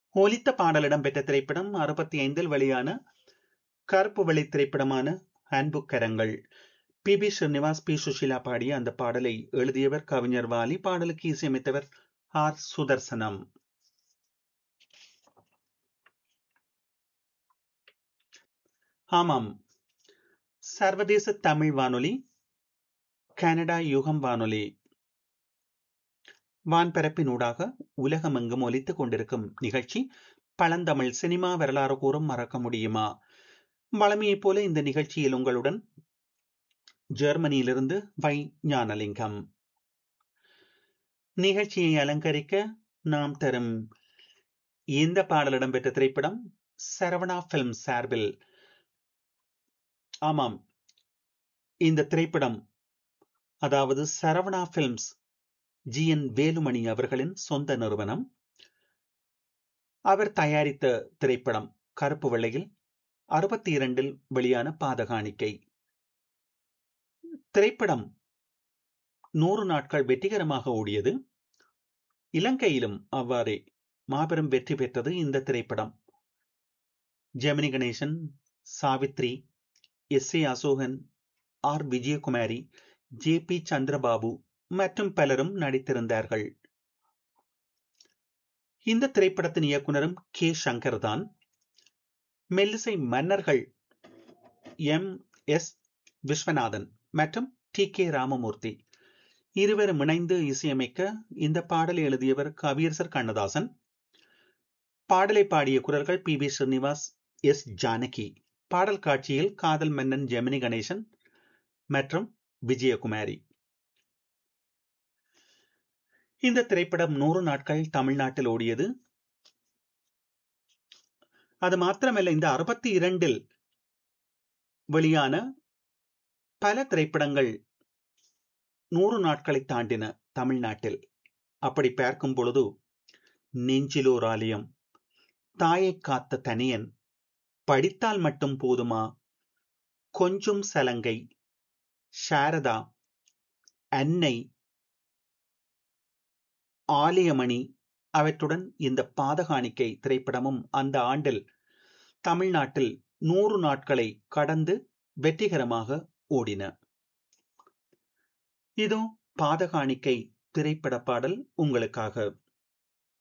ஒலித்த பாடல் இடம்பெற்ற திரைப்படம் அறுபத்தி ஐந்தில் வெளியான கருப்பு வெள்ளை திரைப்படமான அன்பு கரங்கள் P B Srinivas P Susheela பாடிய அந்த பாடலை எழுதியவர் கவிஞர் வாலி பாடலுக்கு இசையமைத்தவர் ஆர் சுதர்சனம் ஆமாம் சர்வதேச தமிழ் வானொலி கனடா யுகம் வானொலி வான்பரப்பினூடாக உலகமெங்கும் ஒலித்துக் கொண்டிருக்கும் நிகழ்ச்சி பழந்தமிழ் சினிமா வரலாறு கூறும் மறக்க முடியுமா வளமையைப் போல இந்த நிகழ்ச்சியில் உங்களுடன் ஜெர்மனியிலிருந்து வை ஞானலிங்கம் நிகழ்ச்சியை அலங்கரிக்க நாம் தரும் இந்த பாடலிடம் பெற்ற திரைப்படம் சரவணா பிலிம் சார்பில் ஆமாம் இந்த திரைப்படம் அதாவது Saravana films G N Velumani அவர்களின் சொந்த நிறுவனம் அவர் தயாரித்த திரைப்படம் கருப்பு வெள்ளையில் அறுபத்தி இரண்டில் வெளியான பாதகாணிக்கை திரைப்படம் நூறு நாட்கள் வெற்றிகரமாக ஓடியது இலங்கையிலும் அவ்வாறே மாபெரும் வெற்றி பெற்றது இந்த திரைப்படம் Gemini Ganesan Savitri S A Asokan R Vijayakumari J P Chandrababu மற்றும் பலரும் நடித்திருந்தார்கள் இந்த திரைப்படத்தின் இயக்குனரும் கே சங்கர் தான் மெல்லிசை மன்னர்கள் எம் எஸ் விஸ்வநாதன் மற்றும் டி கே ராமமூர்த்தி இருவரும் இணைந்து இசையமைக்க இந்த பாடலை எழுதியவர் கவியரசர் கண்ணதாசன் பாடலை பாடிய குரல்கள் P V Srinivas S Janaki பாடல் காட்சியில் காதல் மன்னன் ஜெமினி கணேசன் மற்றும் விஜயகுமாரி இந்த திரைப்படம் நூறு நாட்கள் தமிழ்நாட்டில் ஓடியது அது மாத்திரமல்ல இந்த அறுபத்தி இரண்டில் வெளியான பல திரைப்படங்கள் நூறு நாட்களை தாண்டின தமிழ்நாட்டில் அப்படி பார்க்கும் பொழுது நெஞ்சிலோர் ஆலயம் தாயை காத்த தனியன் படித்தால் மட்டும் போதுமா கொஞ்சம் சலங்கை சாரதா அன்னை ஆலயமணி அவற்றுடன் இந்த பாதகாணிக்கை திரைப்படமும் அந்த ஆண்டில் தமிழ்நாட்டில் நூறு நாட்களை கடந்து வெற்றிகரமாக ஓடின இதோ பாதகாணிக்கை திரைப்பட பாடல் உங்களுக்காக